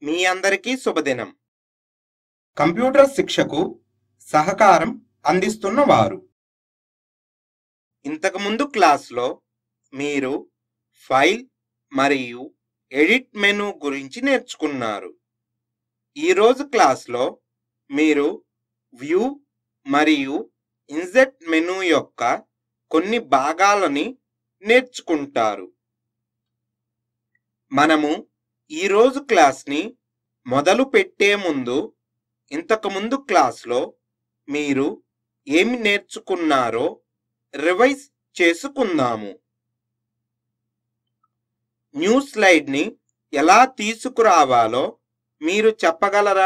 మీ అందరికీ శుభదినం కంప్యూటర్ శిక్షకు సహకారం అందిస్తున్న వారు ఇంతకుముందు క్లాస్లో మీరు ఫైల్ మరియు ఎడిట్ మెను గురించి నేర్చుకున్నారు ఈరోజు క్లాస్లో మీరు వ్యూ మరియు ఇన్సెట్ మెను యొక్క కొన్ని భాగాలని నేర్చుకుంటారు మనము ఈరోజు క్లాస్ని మొదలు పెట్టే ముందు ఇంతకుముందు క్లాస్లో మీరు ఏమి నేర్చుకున్నారో రివైజ్ చేసుకుందాము న్యూ స్లైడ్ని ఎలా తీసుకురావాలో మీరు చెప్పగలరా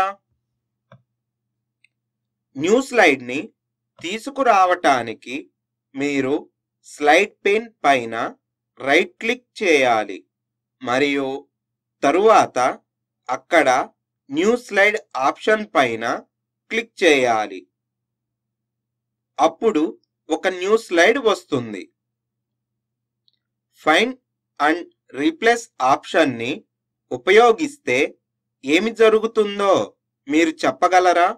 న్యూ స్లైడ్ని తీసుకురావటానికి మీరు స్లైడ్ పెన్ పైన రైట్ క్లిక్ చేయాలి మరియు తరువాత అక్కడ న్యూ స్లైడ్ ఆప్షన్ పైన క్లిక్ చేయాలి అప్పుడు ఒక న్యూ స్లైడ్ వస్తుంది ఫైండ్ అండ్ రీప్లేస్ ఆప్షన్ని ఉపయోగిస్తే ఏమి జరుగుతుందో మీరు చెప్పగలరా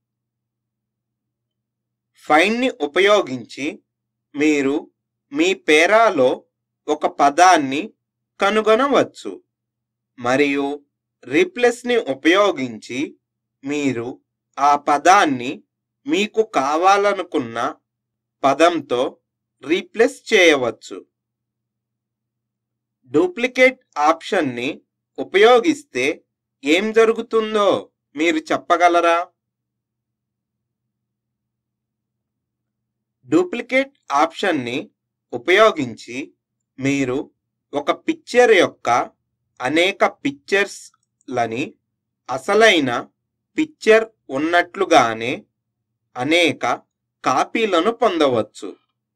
ఫైండ్ని ఉపయోగించి మీరు మీ పేరాలో ఒక పదాన్ని కనుగొనవచ్చు మరియు రీప్లేస్ని ఉపయోగించి మీరు ఆ పదాన్ని మీకు కావాలనుకున్న పదంతో రీప్లేస్ చేయవచ్చు డూప్లికేట్ ఆప్షన్ని ఉపయోగిస్తే ఏం జరుగుతుందో మీరు చెప్పగలరా డూప్లికేట్ ఆప్షన్ని ఉపయోగించి మీరు ఒక పిక్చర్ యొక్క అనేక పిక్చర్స్ లని అసలైన పిక్చర్ ఉన్నట్లుగానే అనేక కాపీలను పొందవచ్చు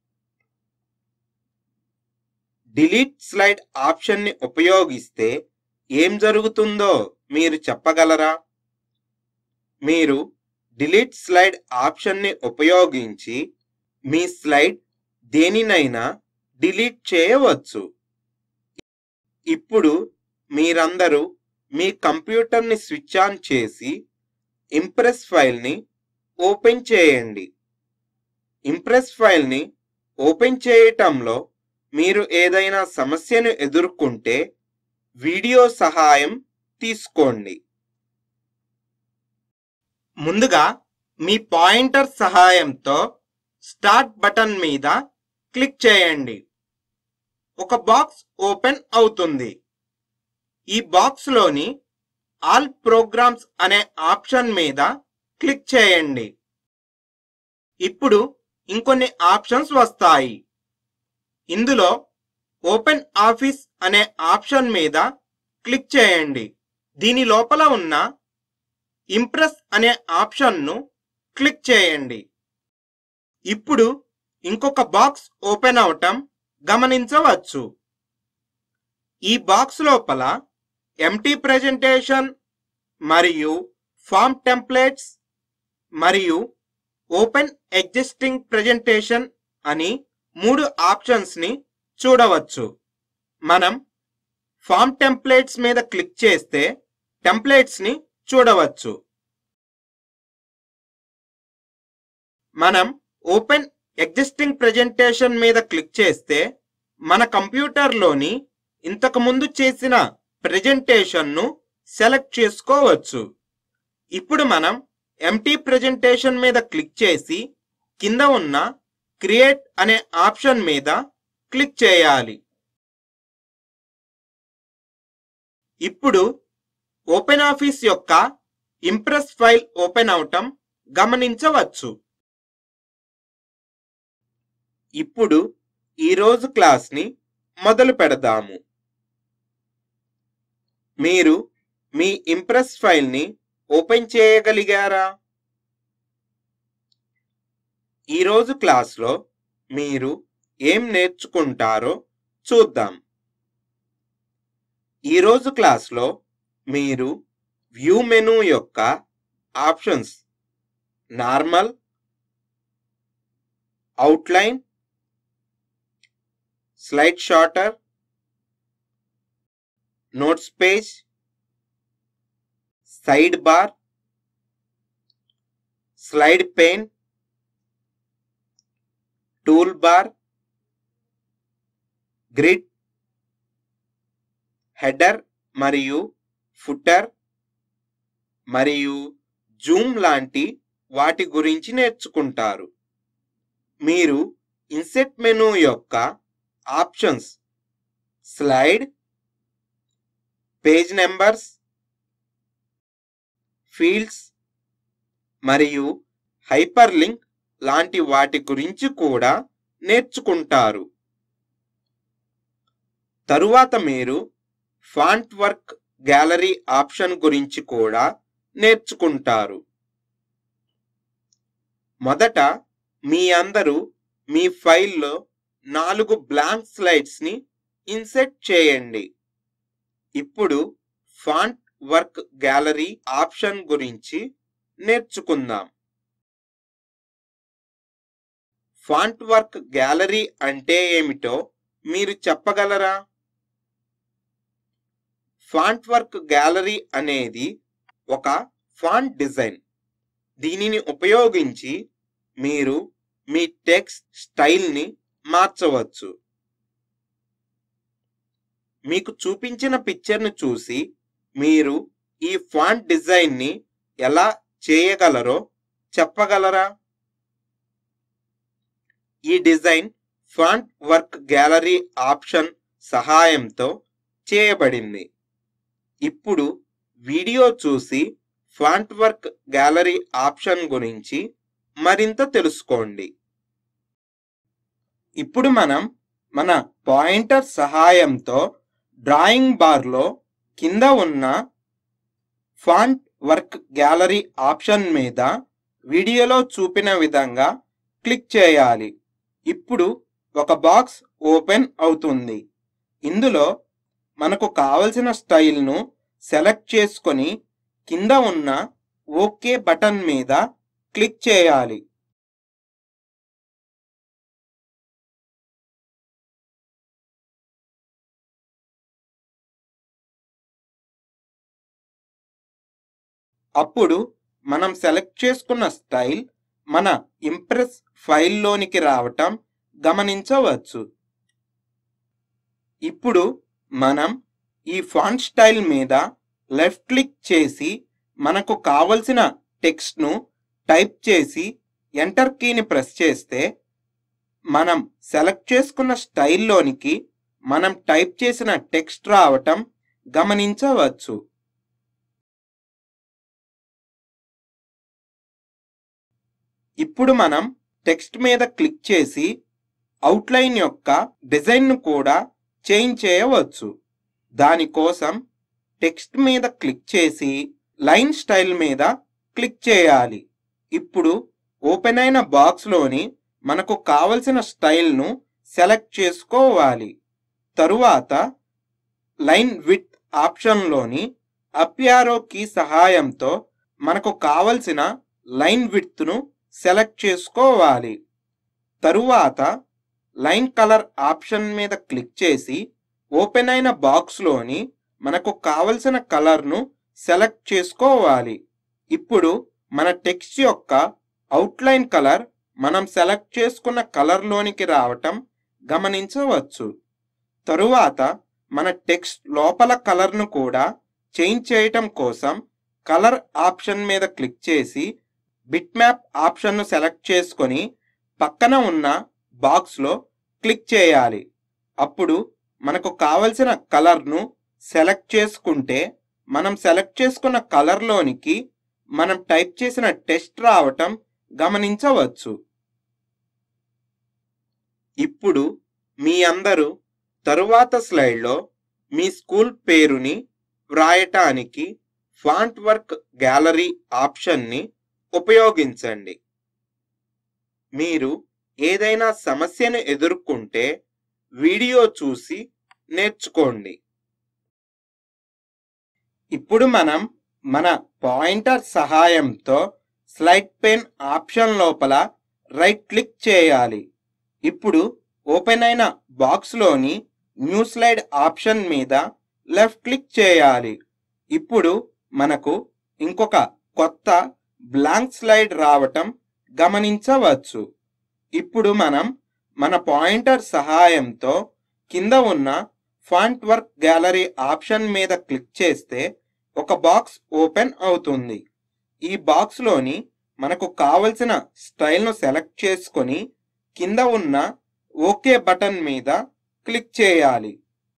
డిలీట్ స్లైడ్ ఆప్షన్ని ఉపయోగిస్తే ఏం జరుగుతుందో మీరు చెప్పగలరా మీరు డిలీట్ స్లైడ్ ఆప్షన్ని ఉపయోగించి మీ స్లైడ్ దేనినైనా డిలీట్ చేయవచ్చు ఇప్పుడు మీరందరూ మీ కంప్యూటర్ని స్విచ్ ఆన్ చేసి ఇంప్రెస్ ఫైల్ని ఓపెన్ చేయండి ఇంప్రెస్ ఫైల్ని ఓపెన్ చేయటంలో మీరు ఏదైనా సమస్యను ఎదుర్కొంటే వీడియో సహాయం తీసుకోండి ముందుగా మీ పాయింటర్ సహాయంతో స్టార్ట్ బటన్ మీద క్లిక్ చేయండి ఒక బాక్స్ ఓపెన్ అవుతుంది ఈ బాక్స్లోని ఆల్ ప్రోగ్రామ్స్ అనే ఆప్షన్ మీద క్లిక్ చేయండి ఇప్పుడు ఇంకొన్ని ఆప్షన్స్ వస్తాయి ఇందులో ఓపెన్ ఆఫీస్ అనే ఆప్షన్ మీద క్లిక్ చేయండి దీని లోపల ఉన్న ఇంప్రెస్ అనే ఆప్షన్ను క్లిక్ చేయండి ఇప్పుడు ఇంకొక బాక్స్ ఓపెన్ అవటం గమనించవచ్చు ఈ బాక్స్ లోపల ఎంటీ ప్రెజెంటేషన్ మరియు ఫామ్ టెంప్లెట్స్ మరియు ఓపెన్ ఎగ్జిస్టింగ్ ప్రెజెంటేషన్ అని మూడు ఆప్షన్స్ ని చూడవచ్చు మనం ఫామ్ టెంప్లెట్స్ మీద క్లిక్ చేస్తే టెంప్లెట్స్ ని చూడవచ్చు మనం ఓపెన్ ఎగ్జిస్టింగ్ ప్రెజెంటేషన్ మీద క్లిక్ చేస్తే మన కంప్యూటర్లోని ఇంతకుముందు చేసిన ప్రెజెంటేషన్ను సెలెక్ట్ చేసుకోవచ్చు ఇప్పుడు మనం ఎంటీ ప్రెజెంటేషన్ మీద క్లిక్ చేసి కింద ఉన్న క్రియేట్ అనే ఆప్షన్ మీద క్లిక్ చేయాలి ఇప్పుడు ఓపెన్ ఆఫీస్ యొక్క ఇంప్రెస్ ఫైల్ ఓపెన్ అవటం గమనించవచ్చు ఇప్పుడు ఈరోజు క్లాస్ని మొదలు పెడదాము మీరు మీ ఇంప్రెస్ ఫైల్ని ఓపెన్ చేయగలిగారా ఈరోజు క్లాస్లో మీరు ఏం నేర్చుకుంటారో చూద్దాం ఈరోజు క్లాస్లో మీరు వ్యూ మెనూ యొక్క options normal outline slide sorter notes page side bar slide pane tool bar grid header మరియు ఫుటర్ మరియు జూమ్ లాంటి వాటి గురించి నేర్చుకుంటారు మీరు ఇన్సెట్ మెనూ యొక్క options slide page numbers fields మరియు హైపర్ లింక్ లాంటి వాటి గురించి కూడా నేర్చుకుంటారు తరువాత మీరు ఫాంట్ వర్క్ గ్యాలరీ ఆప్షన్ గురించి కూడా నేర్చుకుంటారు మొదట మీ అందరూ మీ ఫైల్లో నాలుగు బ్లాంక్ స్లైడ్స్ని ఇన్సెట్ చేయండి ఇప్పుడు ఫాంట్ వర్క్ గ్యాలరీ ఆప్షన్ గురించి నేర్చుకుందాం ఫాంట్ వర్క్ గ్యాలరీ అంటే ఏమిటో మీరు చెప్పగలరా ఫాంట్ వర్క్ గ్యాలరీ అనేది ఒక ఫాంట్ డిజైన్ దీనిని ఉపయోగించి మీరు మీ టెక్స్ట్ స్టైల్ని మార్చవచ్చు మీకు చూపించిన పిక్చర్ను చూసి మీరు ఈ ఫాంట్ డిజైన్ని ఎలా చేయగలరో చెప్పగలరా ఈ design font work gallery option సహాయంతో చేయబడింది ఇప్పుడు వీడియో చూసి ఫాంట్ వర్క్ గ్యాలరీ ఆప్షన్ గురించి మరింత తెలుసుకోండి ఇప్పుడు మనం మన పాయింటర్ సహాయంతో డ్రాయింగ్ బార్లో కింద ఉన్న ఫాంట్ వర్క్ గ్యాలరీ ఆప్షన్ మీద వీడియోలో చూపిన విధంగా క్లిక్ చేయాలి ఇప్పుడు ఒక బాక్స్ ఓపెన్ అవుతుంది ఇందులో మనకు కావలసిన స్టైల్ను సెలెక్ట్ చేసుకొని కింద ఉన్న ఓకే బటన్ మీద క్లిక్ చేయాలి అప్పుడు మనం సెలెక్ట్ చేసుకున్న స్టైల్ మన ఇంప్రెస్ ఫైల్లోనికి రావటం గమనించవచ్చు ఇప్పుడు మనం ఈ ఫాంట్ స్టైల్ మీద లెఫ్ట్ క్లిక్ చేసి మనకు కావలసిన టెక్స్ట్ను టైప్ చేసి ఎంటర్ కీని ప్రెస్ చేస్తే మనం సెలెక్ట్ చేసుకున్న స్టైల్లోనికి మనం టైప్ చేసిన టెక్స్ట్ రావటం గమనించవచ్చు ఇప్పుడు మనం టెక్స్ట్ మీద క్లిక్ చేసి అవుట్లైన్ యొక్క డిజైన్ను కూడా చేంజ్ చేయవచ్చు దానికోసం టెక్స్ట్ మీద క్లిక్ చేసి లైన్ స్టైల్ మీద క్లిక్ చేయాలి ఇప్పుడు ఓపెన్ అయిన బాక్స్లోని మనకు కావలసిన స్టైల్ను సెలెక్ట్ చేసుకోవాలి తరువాత లైన్ విత్ ఆప్షన్లోని అప్యారో కీ సహాయంతో మనకు కావలసిన లైన్ విడ్త్ను సెలెక్ట్ చేసుకోవాలి తరువాత లైన్ కలర్ ఆప్షన్ మీద క్లిక్ చేసి ఓపెన్ అయిన బాక్స్లోని మనకు కావలసిన కలర్ను సెలెక్ట్ చేసుకోవాలి ఇప్పుడు మన టెక్స్ట్ యొక్క అవుట్లైన్ కలర్ మనం సెలెక్ట్ చేసుకున్న కలర్లోనికి రావటం గమనించవచ్చు తరువాత మన టెక్స్ట్ లోపల కలర్ను కూడా చేంజ్ చేయటం కోసం కలర్ ఆప్షన్ మీద క్లిక్ చేసి బిట్ మ్యాప్ ఆప్షన్ను సెలెక్ట్ చేసుకొని పక్కన ఉన్న బాక్స్లో క్లిక్ చేయాలి అప్పుడు మనకు కావలసిన కలర్ను సెలెక్ట్ చేసుకుంటే మనం సెలెక్ట్ చేసుకున్న కలర్లోనికి మనం టైప్ చేసిన టెక్స్ట్ రావటం గమనించవచ్చు ఇప్పుడు మీ అందరూ తరువాత స్లైడ్లో మీ స్కూల్ పేరుని వ్రాయటానికి ఫాంట్ వర్క్ గ్యాలరీ ఆప్షన్ని ఉపయోగించండి మీరు ఏదైనా సమస్యను ఎదుర్కొంటే వీడియో చూసి నేర్చుకోండి ఇప్పుడు మనం మన పాయింటర్ సహాయంతో స్లైడ్ పెన్ ఆప్షన్ లోపల రైట్ క్లిక్ చేయాలి ఇప్పుడు ఓపెన్ అయిన బాక్స్లోని న్యూ స్లైడ్ ఆప్షన్ మీద లెఫ్ట్ క్లిక్ చేయాలి ఇప్పుడు మనకు ఇంకొక కొత్త బ్లాంక్ స్లైడ్ రావటం గమనించవచ్చు ఇప్పుడు మనం మన పాయింటర్ సహాయంతో కింద ఉన్న ఫాంట్ వర్క్ గ్యాలరీ ఆప్షన్ మీద క్లిక్ చేస్తే ఒక బాక్స్ ఓపెన్ అవుతుంది ఈ బాక్స్లోని మనకు కావలసిన స్టైల్ను సెలెక్ట్ చేసుకొని కింద ఉన్న ఓకే బటన్ మీద క్లిక్ చేయాలి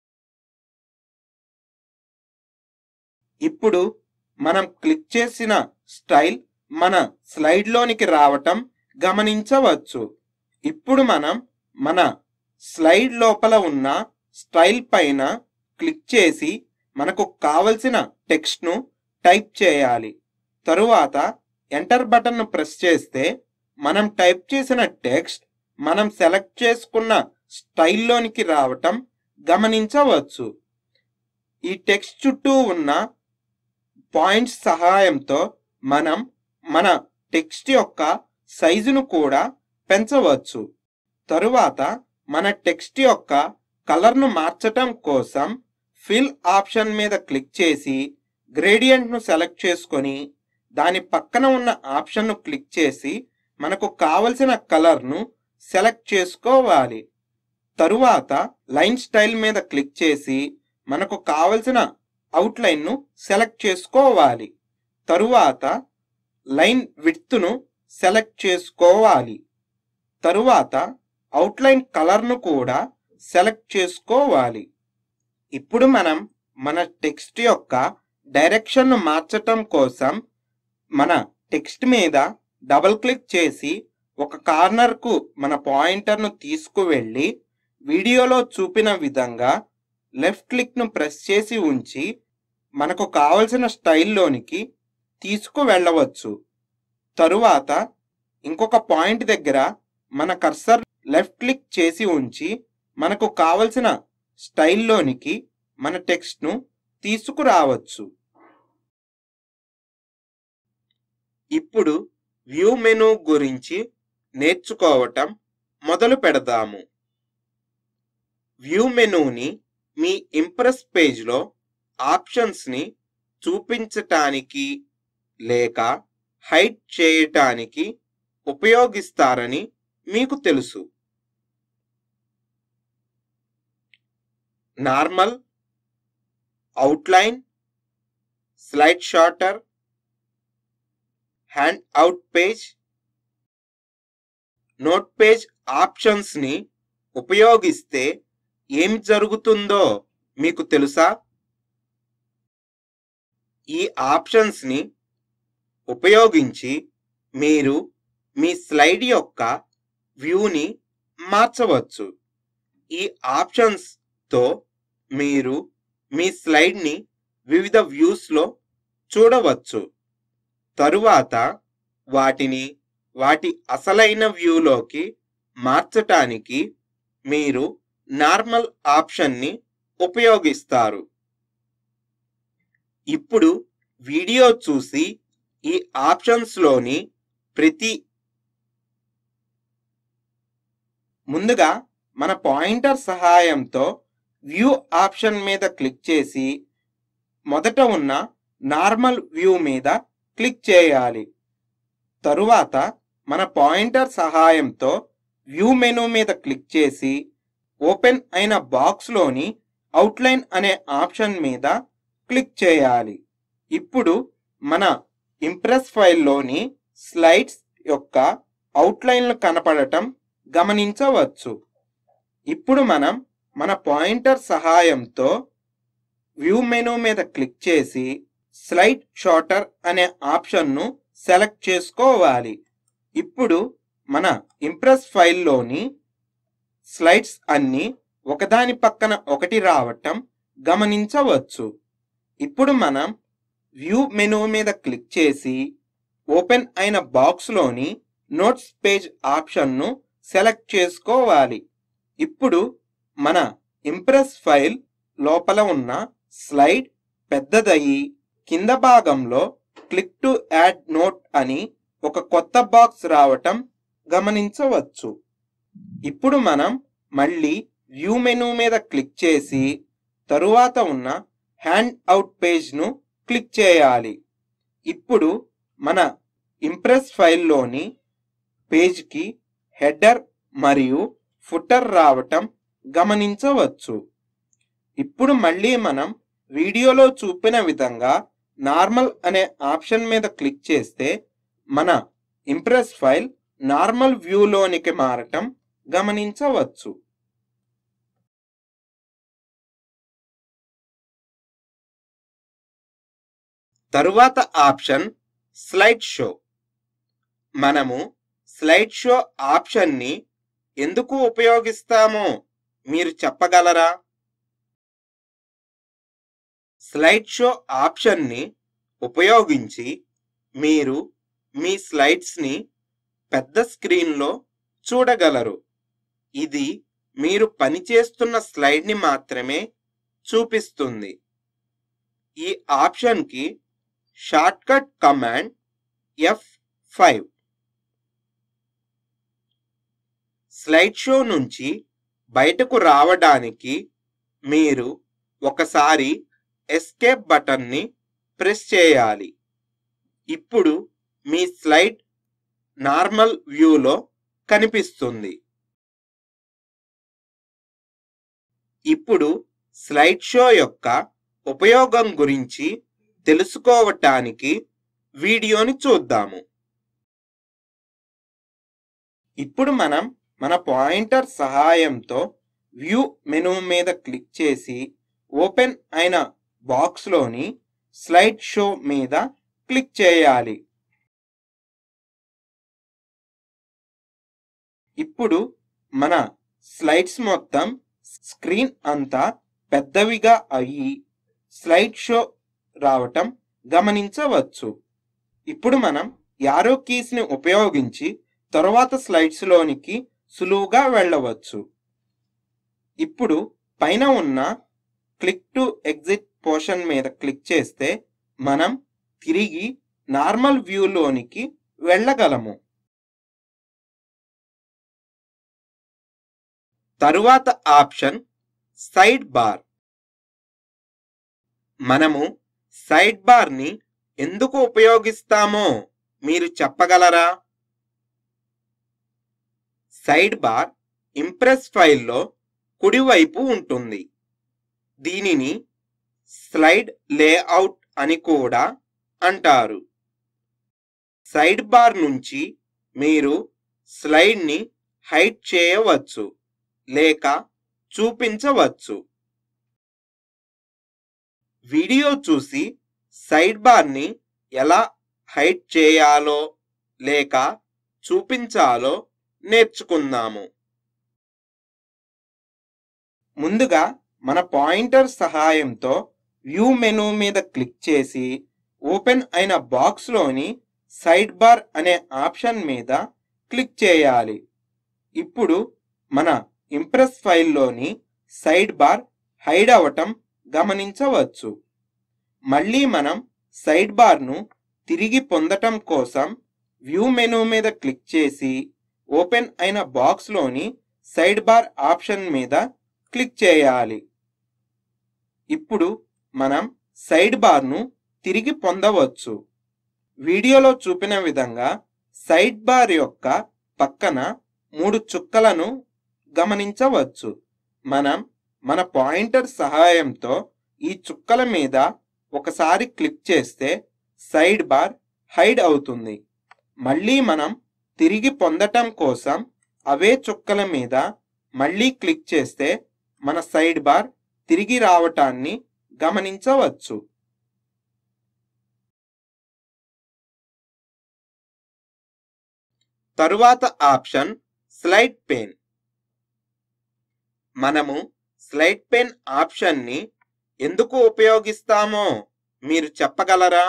ఇప్పుడు మనం క్లిక్ చేసిన స్టైల్ మన స్లైడ్లోనికి రావటం గమనించవచ్చు ఇప్పుడు మనం మన స్లైడ్ లోపల ఉన్న స్టైల్ పైన క్లిక్ చేసి మనకు కావలసిన టెక్స్ట్ను టైప్ చేయాలి తరువాత ఎంటర్ బటన్ను ప్రెస్ చేస్తే మనం టైప్ చేసిన టెక్స్ట్ మనం సెలెక్ట్ చేసుకున్న స్టైల్లోనికి రావటం గమనించవచ్చు ఈ టెక్స్ట్ చుట్టూ ఉన్న పాయింట్స్ సహాయంతో మనం మన టెక్స్ట్ యొక్క సైజును కూడా పెంచవచ్చు తరువాత మన టెక్స్ట్ యొక్క కలర్ను మార్చటం కోసం ఫిల్ ఆప్షన్ మీద క్లిక్ చేసి గ్రేడియంట్ను సెలెక్ట్ చేసుకొని దాని పక్కన ఉన్న ఆప్షన్ను క్లిక్ చేసి మనకు కావలసిన కలర్ను సెలెక్ట్ చేసుకోవాలి తరువాత లైన్ స్టైల్ మీద క్లిక్ చేసి మనకు కావలసిన అవుట్లైన్ను సెలెక్ట్ చేసుకోవాలి తరువాత లైన్ విడ్త్ను సెలెక్ట్ చేసుకోవాలి తరువాత అవుట్లైన్ కలర్ను కూడా సెలెక్ట్ చేసుకోవాలి ఇప్పుడు మనం మన టెక్స్ట్ యొక్క డైరెక్షన్ను మార్చటం కోసం మన టెక్స్ట్ మీద డబుల్ క్లిక్ చేసి ఒక కార్నర్కు మన పాయింటర్ను తీసుకువెళ్ళి వీడియోలో చూపిన విధంగా లెఫ్ట్ క్లిక్ను ప్రెస్ చేసి ఉంచి మనకు కావలసిన స్టైల్లోనికి తీసుకువెళ్ళవచ్చు తరువాత ఇంకొక పాయింట్ దగ్గర మన కర్సర్ లెఫ్ట్ క్లిక్ చేసి ఉంచి మనకు కావలసిన స్టైల్లోనికి మన టెక్స్ట్ను తీసుకురావచ్చు ఇప్పుడు వ్యూ మెనూ గురించి నేర్చుకోవటం మొదలు పెడదాము వ్యూ మెనూని మీ ఇంప్రెస్ పేజ్లో ఆప్షన్స్ని చూపించటానికి లేక హైడ్ చేయటానికి ఉపయోగిస్తారని మీకు తెలుసు normal outline slide sorter handout page note page ఆప్షన్స్ని ఉపయోగిస్తే ఏమి జరుగుతుందో మీకు తెలుసా ఈ ఆప్షన్స్ని ఉపయోగించి మీరు మీ స్లైడ్ యొక్క వ్యూని మార్చవచ్చు ఈ ఆప్షన్స్తో మీరు మీ స్లైడ్ని వివిధ వ్యూస్లో చూడవచ్చు తరువాత వాటిని వాటి అసలైన వ్యూలోకి మార్చటానికి మీరు నార్మల్ ఆప్షన్ని ఉపయోగిస్తారు ఇప్పుడు వీడియో చూసి ఈ ఆప్షన్స్లోని ప్రతి ముందుగా మన పాయింటర్ సహాయంతో వ్యూ ఆప్షన్ మీద క్లిక్ చేసి మొదట ఉన్న నార్మల్ వ్యూ మీద క్లిక్ చేయాలి తరువాత మన పాయింటర్ సహాయంతో వ్యూ మెనూ మీద క్లిక్ చేసి ఓపెన్ అయిన బాక్స్లోని అవుట్లైన్ అనే ఆప్షన్ మీద క్లిక్ చేయాలి ఇప్పుడు మన ఇంప్రెస్ ఫైల్లోని స్లైడ్స్ యొక్క అవుట్లైన్లు కనపడటం గమనించవచ్చు ఇప్పుడు మనం మన పాయింటర్ సహాయంతో వ్యూ మెనూ మీద క్లిక్ చేసి స్లైడ్ షార్టర్ అనే ఆప్షన్ను సెలెక్ట్ చేసుకోవాలి ఇప్పుడు మన ఇంప్రెస్ ఫైల్లోని స్లైడ్స్ అన్నీ ఒకదాని పక్కన ఒకటి రావటం గమనించవచ్చు ఇప్పుడు మనం వ్యూ మెనూ మీద క్లిక్ చేసి ఓపెన్ అయిన బాక్స్లోని నోట్స్ పేజ్ ఆప్షన్ను సెలెక్ట్ చేసుకోవాలి ఇప్పుడు మన ఇంప్రెస్ ఫైల్ లోపల ఉన్న స్లైడ్ పెద్దదయ్యి కింద భాగంలో క్లిక్ టు యాడ్ నోట్ అని ఒక కొత్త బాక్స్ రావటం గమనించవచ్చు ఇప్పుడు మనం మళ్ళీ వ్యూ మెనూ మీద క్లిక్ చేసి తరువాత ఉన్న హ్యాండ్ అవుట్ పేజ్ను క్లిక్ చేయాలి ఇప్పుడు మన ఇంప్రెస్ ఫైల్లోని పేజ్కి హెడర్ మరియు ఫుటర్ రావటం గమనించవచ్చు ఇప్పుడు మళ్ళీ మనం వీడియోలో చూపిన విధంగా నార్మల్ అనే ఆప్షన్ మీద క్లిక్ చేస్తే మన ఇంప్రెస్ ఫైల్ నార్మల్ వ్యూలోనికి మారటం గమనించవచ్చు తరువాత ఆప్షన్ స్లైడ్ షో మనము స్లైడ్ షో ఆప్షన్ని ఎందుకు ఉపయోగిస్తామో మీరు చెప్పగలరా స్లైడ్ షో ఆప్షన్ని ఉపయోగించి మీరు మీ స్లైడ్స్ని పెద్ద స్క్రీన్లో చూడగలరు ఇది మీరు పనిచేస్తున్న స్లైడ్ని మాత్రమే చూపిస్తుంది ఈ ఆప్షన్కి shortcut command F five slide show నుంచి బయటకు రావడానికి మీరు ఒకసారి ఎస్కేప్ బటన్ని ప్రెస్ చేయాలి ఇప్పుడు మీ స్లైడ్ నార్మల్ వ్యూలో కనిపిస్తుంది ఇప్పుడు స్లైడ్ షో యొక్క ఉపయోగం గురించి తెలుసుకోవటానికి వీడియోని చూద్దాము ఇప్పుడు మనం మన పాయింటర్ సహాయంతో వ్యూ మెనూ మీద క్లిక్ చేసి ఓపెన్ అయిన బాక్స్లోని స్లైడ్ షో మీద క్లిక్ చేయాలి ఇప్పుడు మన స్లైడ్స్ మొత్తం స్క్రీన్ అంతా పెద్దవిగా అయ్యి స్లైడ్ షో రావటం గమనించవచ్చు ఇప్పుడు మనం యారో కీస్ని ఉపయోగించి తరువాత స్లైడ్స్లోనికి సులువుగా వెళ్ళవచ్చు ఇప్పుడు పైన ఉన్న క్లిక్ టు ఎగ్జిట్ పోర్షన్ మీద క్లిక్ చేస్తే మనం తిరిగి నార్మల్ వ్యూలోనికి వెళ్ళగలము తరువాత ఆప్షన్ సైడ్ బార్ మనము సైడ్ బార్ని ఎందుకు ఉపయోగిస్తామో మీరు చెప్పగలరా సైడ్ బార్ ఇంప్రెస్ ఫైల్లో కుడివైపు ఉంటుంది దీనిని స్లైడ్ లేఅవుట్ అని కూడా అంటారు సైడ్ బార్ నుంచి మీరు స్లైడ్ని హైడ్ చేయవచ్చు లేక చూపించవచ్చు వీడియో చూసి సైడ్ బార్ని ఎలా హైడ్ చేయాలో లేక చూపించాలో నేర్చుకుందాము ముందుగా మన పాయింటర్ సహాయంతో వ్యూ మెనూ మీద క్లిక్ చేసి ఓపెన్ అయిన బాక్స్లోని సైడ్ బార్ అనే ఆప్షన్ మీద క్లిక్ చేయాలి ఇప్పుడు మన ఇంప్రెస్ ఫైల్లోని సైడ్ బార్ హైడ్ అవటం గమనించవచ్చు మళ్ళీ మనం సైడ్ బార్ను తిరిగి పొందటం కోసం వ్యూ మెనూ మీద క్లిక్ చేసి ఓపెన్ అయిన బాక్స్లోని సైడ్ బార్ ఆప్షన్ మీద క్లిక్ చేయాలి ఇప్పుడు మనం సైడ్ బార్ను తిరిగి పొందవచ్చు వీడియోలో చూపిన విధంగా సైడ్ బార్ యొక్క పక్కన మూడు చుక్కలను గమనించవచ్చు మనం మన పాయింటర్ సహాయంతో ఈ చుక్కల మీద ఒకసారి క్లిక్ చేస్తే సైడ్ బార్ హైడ్ అవుతుంది మళ్ళీ మనం తిరిగి పొందటం కోసం అవే చుక్కల మీద మళ్ళీ క్లిక్ చేస్తే మన సైడ్ బార్ తిరిగి రావటాన్ని గమనించవచ్చు తరువాత ఆప్షన్ స్లైడ్ పెన్ మనము స్లైడ్ పెన్ ఆప్షన్ని ఎందుకు ఉపయోగిస్తామో మీరు చెప్పగలరా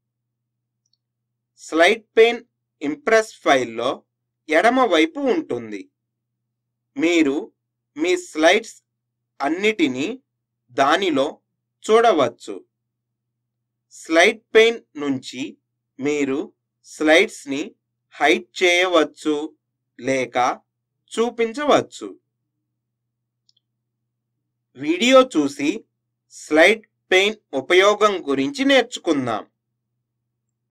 స్లైడ్ పెన్ ఇంప్రెస్ ఫైల్లో ఎడమ వైపు ఉంటుంది మీరు మీ స్లైడ్స్ అన్నిటినీ దానిలో చూడవచ్చు స్లైడ్ పెయిన్ నుంచి మీరు స్లైడ్స్ని హైడ్ చేయవచ్చు లేక చూపించవచ్చు వీడియో చూసి స్లైడ్ పెయిన్ ఉపయోగం గురించి నేర్చుకుందాం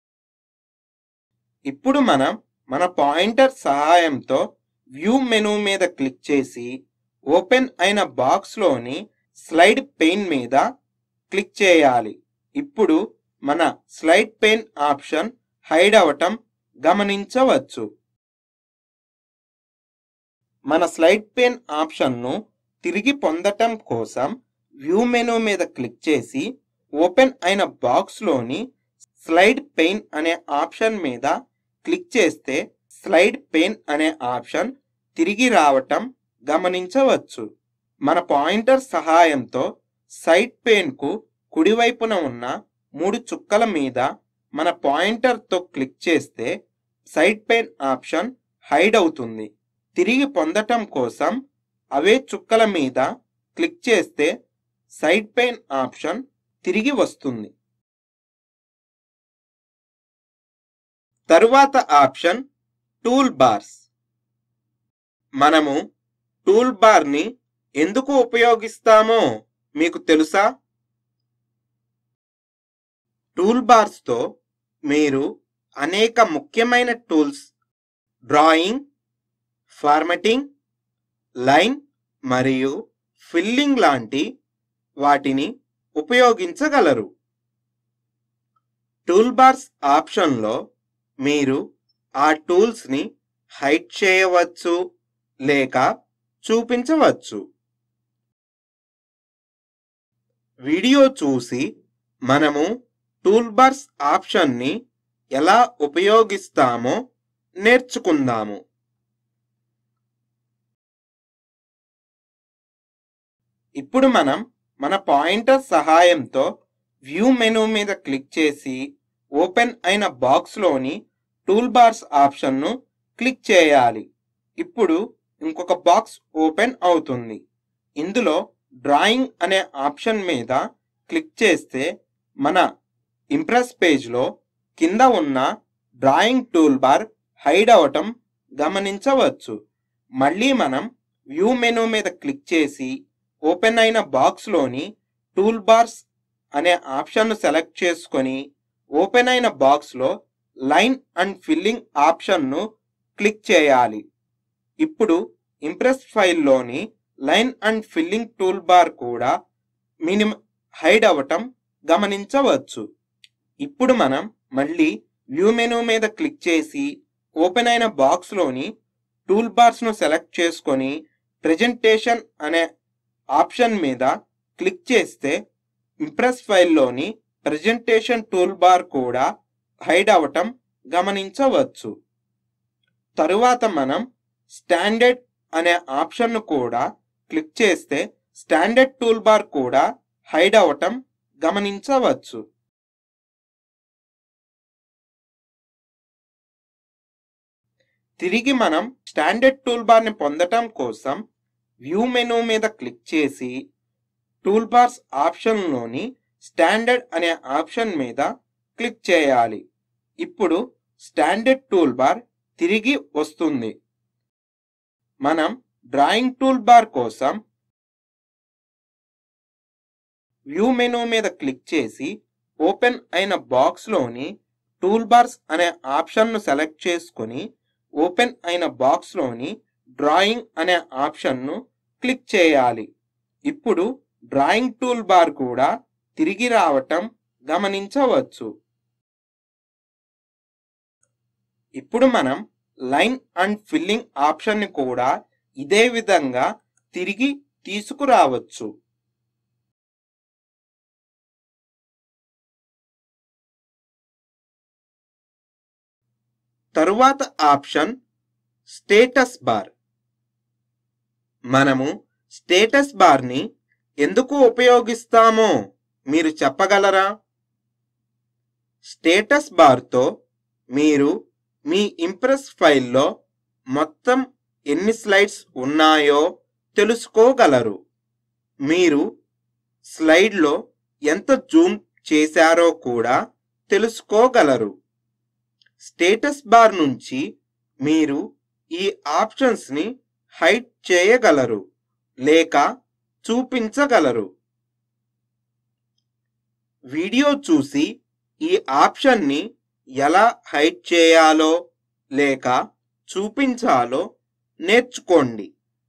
ఇప్పుడు మనం మన పాయింటర్ సహాయంతో వ్యూ మెనూ మీద క్లిక్ చేసి ఓపెన్ అయిన బాక్స్లోని స్లైడ్ పెయిన్ మీద క్లిక్ చేయాలి ఇప్పుడు మన స్లైడ్ పెయిన్ ఆప్షన్ హైడ్ అవటం గమనించవచ్చు మన స్లైడ్ పెయిన్ ఆప్షన్ను తిరిగి పొందటం కోసం వ్యూ మెనూ మీద క్లిక్ చేసి ఓపెన్ అయిన బాక్స్లోని స్లైడ్ పెయిన్ అనే ఆప్షన్ మీద క్లిక్ చేస్తే స్లైడ్ పెయిన్ అనే ఆప్షన్ తిరిగి రావటం గమనించవచ్చు మన పాయింటర్ సహాయంతో సైడ్ పెయిన్కు కుడివైపున ఉన్న మూడు చుక్కల మీద మన పాయింటర్తో క్లిక్ చేస్తే సైడ్ పెయిన్ ఆప్షన్ హైడ్ అవుతుంది తిరిగి పొందటం కోసం అవే చుక్కల మీద క్లిక్ చేస్తే సైడ్ పెయిన్ ఆప్షన్ తిరిగి వస్తుంది తరువాత ఆప్షన్ టూల్ బార్స్ మనము టూల్ బార్ని ఎందుకు ఉపయోగిస్తామో మీకు తెలుసా టూల్ బార్స్తో మీరు అనేక ముఖ్యమైన టూల్స్ డ్రాయింగ్ ఫార్మటింగ్ లైన్ మరియు ఫిల్లింగ్ లాంటి వాటిని ఉపయోగించగలరు టూల్ బార్స్ ఆప్షన్లో మీరు ఆ టూల్స్ని హైడ్ చేయవచ్చు లేక చూపించవచ్చు వీడియో చూసి మనము టూల్ బార్స్ ఆప్షన్ని ఎలా ఉపయోగిస్తామో నేర్చుకుందాము ఇప్పుడు మనం మన పాయింటర్ సహాయంతో వ్యూ మెనూ మీద క్లిక్ చేసి ఓపెన్ అయిన బాక్స్లోని టూల్ బార్స్ ఆప్షన్ను క్లిక్ చేయాలి ఇప్పుడు ఇంకొక బాక్స్ ఓపెన్ అవుతుంది ఇందులో డ్రాయింగ్ అనే ఆప్షన్ మీద క్లిక్ చేస్తే మన ఇంప్రెస్ పేజ్లో కింద ఉన్న డ్రాయింగ్ టూల్ బార్ హైడ్ అవటం గమనించవచ్చు మళ్ళీ మనం వ్యూ మెనూ మీద క్లిక్ చేసి ఓపెన్ అయిన బాక్స్లోని టూల్ బార్స్ అనే ఆప్షన్ను సెలెక్ట్ చేసుకొని ఓపెన్ అయిన బాక్స్లో లైన్ అండ్ ఫిల్లింగ్ ఆప్షన్ను క్లిక్ చేయాలి ఇప్పుడు ఇంప్రెస్ ఫైల్లోని line and filling tool bar కూడా మినిమ హైడ్ అవ్వటం గమనించవచ్చు ఇప్పుడు మనం మళ్ళీ వ్యూ మెనూ మీద క్లిక్ చేసి ఓపెన్ అయిన బాక్స్లోని టూల్ బార్స్ను సెలెక్ట్ చేసుకొని ప్రెజెంటేషన్ అనే ఆప్షన్ మీద క్లిక్ చేస్తే ఇంప్రెస్ ఫైల్లోని ప్రెజెంటేషన్ టూల్ బార్ కూడా హైడ్ అవ్వటం గమనించవచ్చు తరువాత మనం స్టాండర్డ్ అనే ఆప్షన్ను కూడా క్లిక్ చేస్తే స్టాండర్డ్ టూల్ బార్ కూడా హైడ్ అవ్వటం గమనించవచ్చు తిరిగి మనం స్టాండర్డ్ టూల్ బార్ని పొందటం కోసం వ్యూ మెనూ మీద క్లిక్ చేసి టూల్ బార్స్ ఆప్షన్లోని స్టాండర్డ్ అనే ఆప్షన్ మీద క్లిక్ చేయాలి ఇప్పుడు స్టాండర్డ్ టూల్ బార్ తిరిగి వస్తుంది మనం డ్రాయింగ్ టూల్ బార్ కోసం వ్యూ మెనూ మీద క్లిక్ చేసి ఓపెన్ అయిన బాక్స్లోని టూల్ బార్స్ అనే ఆప్షన్ను సెలెక్ట్ చేసుకొని ఓపెన్ అయిన బాక్స్లోని డ్రాయింగ్ అనే ఆప్షన్ను క్లిక్ చేయాలి ఇప్పుడు డ్రాయింగ్ టూల్ బార్ కూడా తిరిగి రావటం గమనించవచ్చు ఇప్పుడు మనం లైన్ అండ్ ఫిల్లింగ్ ఆప్షన్ని కూడా ఇదే విధంగా తిరిగి తీసుకురావచ్చు తరువాత ఆప్షన్ స్టేటస్ బార్ మనము స్టేటస్ బార్ని ఎందుకు ఉపయోగిస్తామో మీరు చెప్పగలరా స్టేటస్ బార్తో మీరు మీ ఇంప్రెస్ ఫైల్లో మొత్తం ఎన్ని స్లైడ్స్ ఉన్నాయో తెలుసుకోగలరు మీరు స్లైడ్లో ఎంత జూమ్ చేశారో కూడా తెలుసుకోగలరు స్టేటస్ బార్ నుంచి మీరు ఈ ఆప్షన్స్ని హైడ్ చేయగలరు లేక చూపించగలరు వీడియో చూసి ఈ ఆప్షన్ని ఎలా హైడ్ చేయాలో లేక చూపించాలో నేర్చుకోండి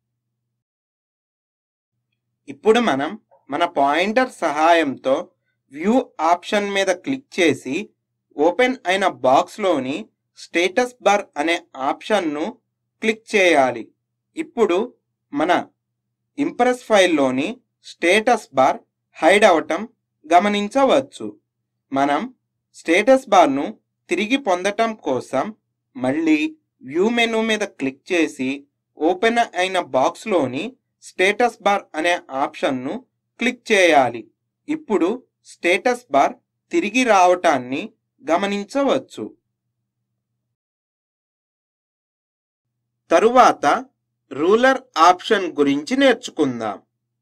ఇప్పుడు మనం మన పాయింటర్ సహాయంతో వ్యూ ఆప్షన్ మీద క్లిక్ చేసి ఓపెన్ అయిన బాక్స్లోని స్టేటస్ బార్ అనే ఆప్షన్ను క్లిక్ చేయాలి ఇప్పుడు మన ఇంప్రెస్ ఫైల్లోని స్టేటస్ బార్ హైడ్ అవటం గమనించవచ్చు మనం స్టేటస్ బార్ను తిరిగి పొందటం కోసం మళ్ళీ వ్యూ మెనూ మీద క్లిక్ చేసి ఓపెన్ అయిన బాక్స్లోని స్టేటస్ బార్ అనే ఆప్షన్ను క్లిక్ చేయాలి ఇప్పుడు స్టేటస్ బార్ తిరిగి రావటాన్ని గమనించవచ్చు తరువాత రూలర్ ఆప్షన్ గురించి నేర్చుకుందాం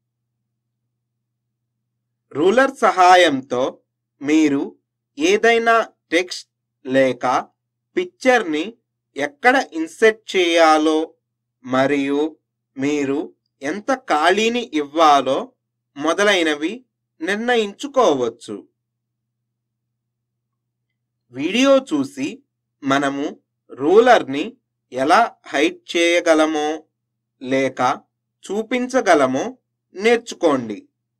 రూలర్ సహాయంతో మీరు ఏదైనా టెక్స్ట్ లేక పిక్చర్ని ఎక్కడ ఇన్సెట్ చేయాలో మరియు మీరు ఎంత ఖాళీని ఇవ్వాలో మొదలైనవి నిర్ణయించుకోవచ్చు వీడియో చూసి మనము రూలర్ని ఎలా హైడ్ చేయగలమో లేక చూపించగలమో నేర్చుకోండి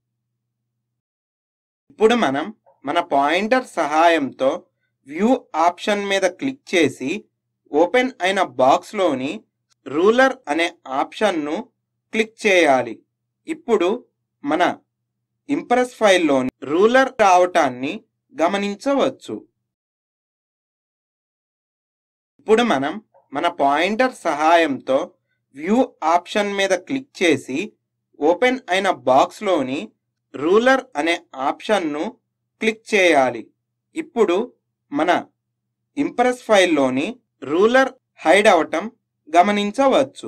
ఇప్పుడు మనం మన పాయింటర్ సహాయంతో వ్యూ ఆప్షన్ మీద క్లిక్ చేసి ఓపెన్ అయిన బాక్స్లోని రూలర్ అనే ఆప్షన్ను క్లిక్ చేయాలి ఇప్పుడు మన ఇంప్రెస్ ఫైల్లోని రూలర్ రావటాన్ని గమనించవచ్చు ఇప్పుడు మనం మన పాయింటర్ సహాయంతో వ్యూ ఆప్షన్ మీద క్లిక్ చేసి ఓపెన్ అయిన బాక్స్లోని రూలర్ అనే ఆప్షన్ను క్లిక్ చేయాలి ఇప్పుడు మన ఇంప్రెస్ ఫైల్లోని రూలర్ హైడ్ అవటం గమనించవచ్చు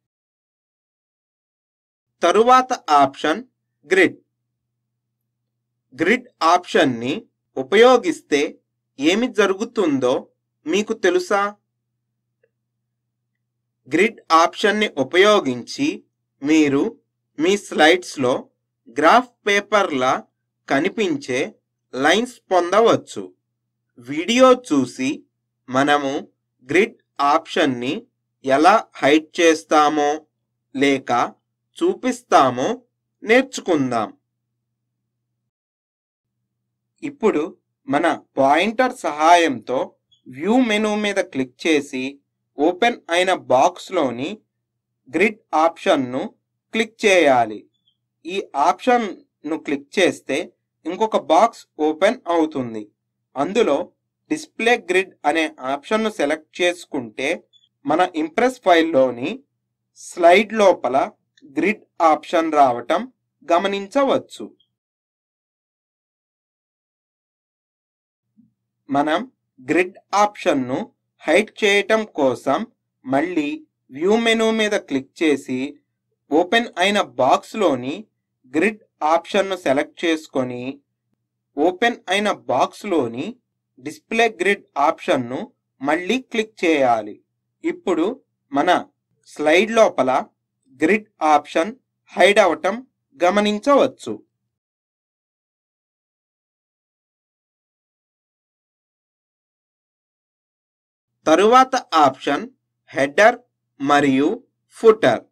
తరువాత ఆప్షన్ గ్రిడ్ గ్రిడ్ ఆప్షన్ని ఉపయోగిస్తే ఏమి జరుగుతుందో మీకు తెలుసా గ్రిడ్ ఆప్షన్ని ఉపయోగించి మీరు మీ స్లైడ్స్లో గ్రాఫ్ పేపర్లా కనిపించే లైన్స్ పొందవచ్చు వీడియో చూసి మనము గ్రిడ్ ఆప్షన్ని ఎలా హైడ్ చేస్తామో లేక చూపిస్తామో నేర్చుకుందాం ఇప్పుడు మన పాయింటర్ సహాయంతో వ్యూ మెనూ మీద క్లిక్ చేసి ఓపెన్ అయిన బాక్స్లోని గ్రిడ్ ఆప్షన్ను క్లిక్ చేయాలి ఈ ఆప్షన్ను క్లిక్ చేస్తే ఇంకొక బాక్స్ ఓపెన్ అవుతుంది అందులో డిస్ప్లే గ్రిడ్ అనే ఆప్షన్ను సెలెక్ట్ చేసుకుంటే మన ఇంప్రెస్ ఫైల్లోని స్లైడ్ లోపల గ్రిడ్ ఆప్షన్ రావటం గమనించవచ్చు మనం గ్రిడ్ ఆప్షన్ను హైడ్ చేయటం కోసం మళ్ళీ వ్యూ మెనూ మీద క్లిక్ చేసి ఓపెన్ అయిన బాక్స్లోని గ్రిడ్ ఆప్షన్ను సెలెక్ట్ చేసుకొని ఓపెన్ అయిన బాక్స్లోని డిస్ప్లే గ్రిడ్ ఆప్షన్ను మళ్ళీ క్లిక్ చేయాలి ఇప్పుడు మన స్లైడ్ లోపల గ్రిడ్ ఆప్షన్ హైడ్ అవటం గమనించవచ్చు తరువాత ఆప్షన్ హెడర్ మరియు ఫుటర్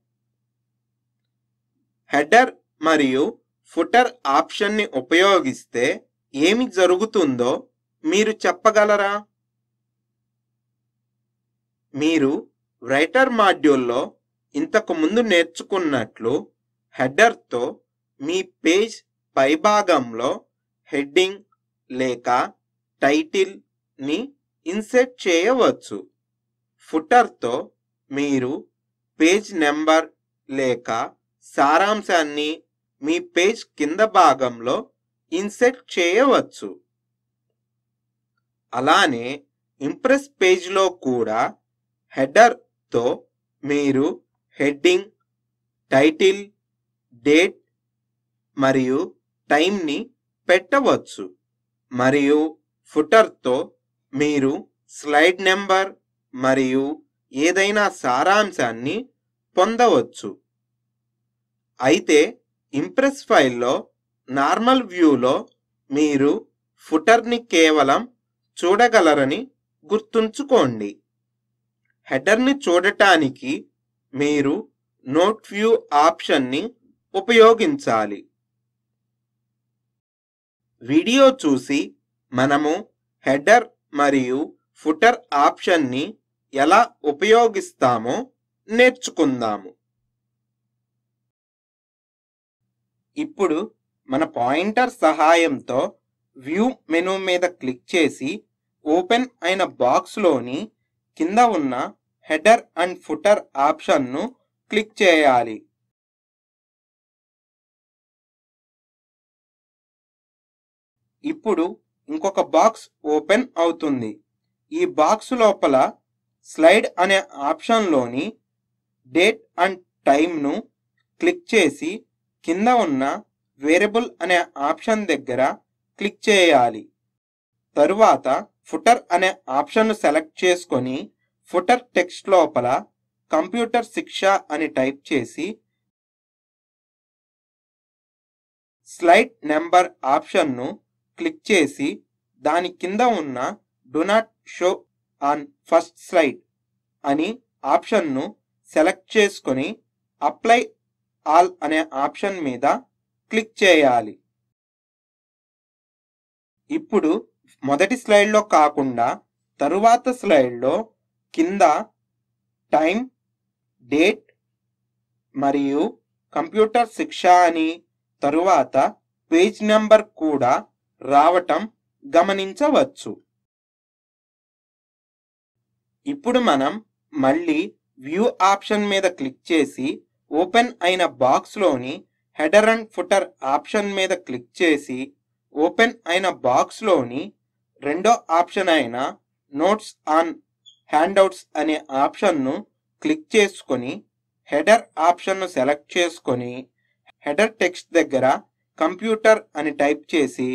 హెడర్ మరియు ఫుటర్ ఆప్షన్ని ఉపయోగిస్తే ఏమి జరుగుతుందో మీరు చెప్పగలరా మీరు రైటర్ మాడ్యూల్లో ఇంతకు ముందు నేర్చుకున్నట్లు హెడర్తో మీ పేజ్ పైభాగంలో హెడ్డింగ్ లేక టైటిల్ని ఇన్సెట్ చేయవచ్చు ఫుటర్తో మీరు పేజ్ నెంబర్ లేక సారాంశాన్ని మీ పేజ్ కింద భాగంలో ఇన్సెట్ చేయవచ్చు అలానే ఇంప్రెస్ పేజ్లో కూడా హెడర్తో మీరు హెడ్డింగ్ టైటిల్ డేట్ మరియు టైంని పెట్టవచ్చు మరియు ఫుటర్తో మీరు స్లైడ్ నెంబర్ మరియు ఏదైనా సారాంశాన్ని పొందవచ్చు అయితే ఇంప్రెస్ ఫైల్లో నార్మల్ వ్యూలో మీరు ఫుటర్ని కేవలం చూడగలరని గుర్తుంచుకోండి హెడర్ని చూడటానికి మీరు నోట్ వ్యూ ఆప్షన్ని ఉపయోగించాలి వీడియో చూసి మనము హెడర్ మరియు ఫుటర్ ఆప్షన్ని ఎలా ఉపయోగిస్తామో నేర్చుకుందాము ఇప్పుడు మన పాయింటర్ సహాయంతో వ్యూ మెనూ మీద క్లిక్ చేసి ఓపెన్ అయిన బాక్స్లోని కింద ఉన్న హెడర్ అండ్ ఫుటర్ ఆప్షన్ను క్లిక్ చేయాలి ఇప్పుడు ఇంకొక బాక్స్ ఓపెన్ అవుతుంది ఈ బాక్స్ లోపల స్లైడ్ అనే ఆప్షన్లోని డేట్ అండ్ టైంను క్లిక్ చేసి కింద ఉన్న వేరియబుల్ అనే ఆప్షన్ దగ్గర క్లిక్ చేయాలి తరువాత ఫుటర్ అనే ఆప్షన్ను సెలెక్ట్ చేసుకొని ఫుటర్ టెక్స్ట్ లోపల కంప్యూటర్ శిక్ష అని టైప్ చేసి స్లైడ్ నెంబర్ ఆప్షన్ను క్లిక్ చేసి దాని కింద ఉన్న do not show on first slide అని ఆప్షన్ను సెలెక్ట్ చేసుకొని అప్లై ఆల్ అనే ఆప్షన్ మీద క్లిక్ చేయాలి ఇప్పుడు మొదటి స్లైడ్లో కాకుండా తరువాత స్లైడ్లో కింద టైం డేట్ మరియు కంప్యూటర్ శిక్ష అని తరువాత పేజ్ నెంబర్ కూడా రావటం గమనించవచ్చు ఇప్పుడు మనం మళ్ళీ వ్యూ ఆప్షన్ మీద క్లిక్ చేసి ఓపెన్ అయిన బాక్స్లోని హెడర్ అండ్ ఫుటర్ ఆప్షన్ మీద క్లిక్ చేసి ఓపెన్ అయిన బాక్స్లోని రెండో ఆప్షన్ అయిన నోట్స్ ఆన్ హ్యాండ్అవుట్స్ అనే ఆప్షన్ను క్లిక్ చేసుకొని హెడర్ ఆప్షన్ను సెలెక్ట్ చేసుకొని హెడర్ టెక్స్ట్ దగ్గర కంప్యూటర్ అని టైప్ చేసి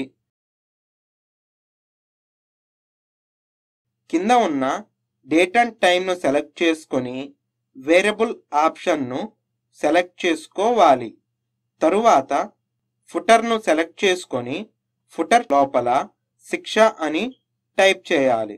కింద ఉన్న డేట్ అండ్ టైంను సెలెక్ట్ చేసుకొని వేరియబుల్ ఆప్షన్ను సెలెక్ట్ చేసుకోవాలి తరువాత ఫుటర్ను సెలెక్ట్ చేసుకొని ఫుటర్ లోపల శిక్ష అని టైప్ చేయాలి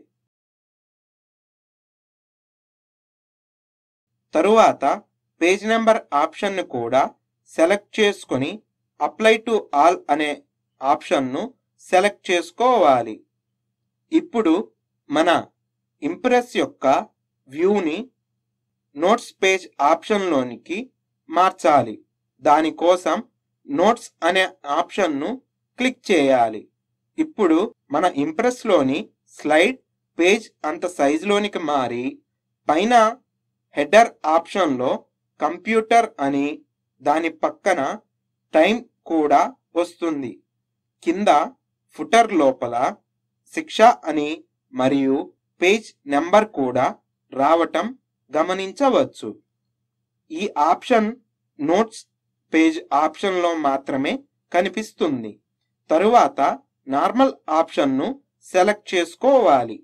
తరువాత పేజ్ నెంబర్ ఆప్షన్ను కూడా సెలెక్ట్ చేసుకొని అప్లై టు ఆల్ అనే ఆప్షన్ను సెలెక్ట్ చేసుకోవాలి ఇప్పుడు మన ఇంప్రెస్ యొక్క వ్యూని నోట్స్ పేజ్ ఆప్షన్లోనికి మార్చాలి దానికోసం నోట్స్ అనే ఆప్షన్ను క్లిక్ చేయాలి ఇప్పుడు మన ఇంప్రెస్లోని స్లైడ్ పేజ్ అంత సైజులోనికి మారి పైన హెడర్ ఆప్షన్లో కంప్యూటర్ అని దాని పక్కన టైం కూడా వస్తుంది కింద ఫుటర్ లోపల శిక్ష అని మరియు పేజ్ నెంబర్ కూడా రావటం గమనించవచ్చు ఈ ఆప్షన్ నోట్స్ పేజ్ ఆప్షన్లో మాత్రమే కనిపిస్తుంది తరువాత నార్మల్ ఆప్షన్ను సెలెక్ట్ చేసుకోవాలి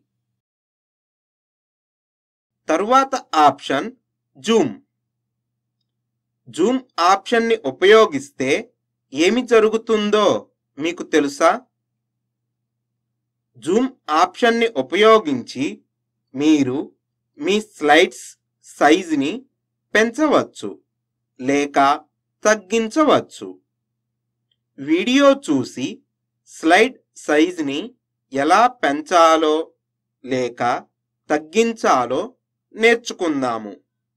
తరువాత ఆప్షన్ జూమ్ జూమ్ ఆప్షన్ని ఉపయోగిస్తే ఏమి జరుగుతుందో మీకు తెలుసా జూమ్ ఆప్షన్ని ఉపయోగించి మీరు మీ స్లైడ్స్ సైజుని పెంచవచ్చు లేక తగ్గించవచ్చు వీడియో చూసి స్లైడ్ సైజుని ఎలా పెంచాలో లేక తగ్గించాలో నేర్చుకుందాము